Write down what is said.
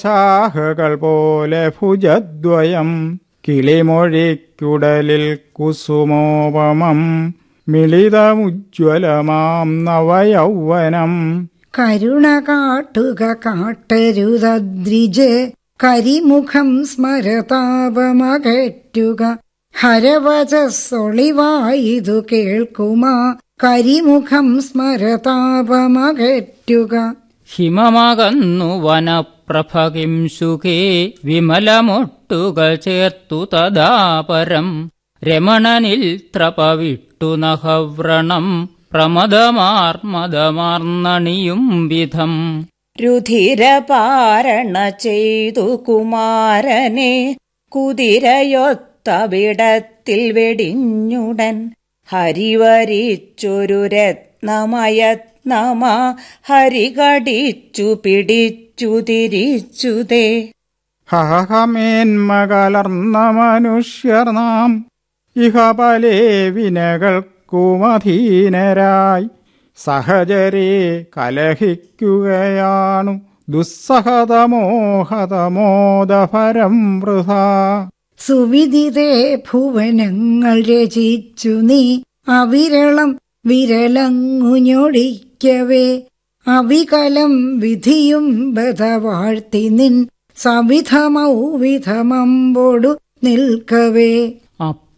ശാഖകൾ പോലെ ഭുജദ്വയം കിളിമൊഴിക്കുടലിൽ കുസുമോപമം മിളിതമുജ്വലമാം നവയൗവനം കരുണ കാട്ടുക കാട്ടരുതദ്രിജ് കരിമുഖം സ്മരതാപമകറ്റുക ഹരവചസ്സൊളിവായിതു കേൾക്കുമാ കരിമുഖം സ്മരതാപമകറ്റുക ഹിമമകന്നു വനപ്രഭകിം സുഖേ വിമലമൊട്ടുകൾ ചേർത്തു തദാപരം രമണനിൽ ത്രപവിട്ടു നഹവ്രണം പ്രമദമാർമദമാർന്നണിയും വിധം രുധിരപാരണ ചെയ്തു കുമാരനെ കുതിരയൊത്തവിടത്തിൽ വെടിഞ്ഞുടൻ ഹരിവരിച്ചൊരു രത്നമയത്നമാ ഹരികടിച്ചു പിടിച്ചു തിരിച്ചുതേ ഹഹമേന്മകലർന്ന മനുഷ്യർ നാം ഇഹപലേ വിനകൾക്കുമധീനരായി സഹജരെ കലഹിക്കുകയാണു ദുസ്സഹതമോഹതമോദഭരം വൃഥാ സുവിദിതേ ഭുവനങ്ങൾ രചിച്ചു നീ അവിരളം വിരലങ്ങുഞ്ഞൊടിക്കവേ അവികലം വിധിയും ബധവാഴ്ത്തി നിൻ സവിധമൗ വിധമമ്പോടു നിൽക്കവേ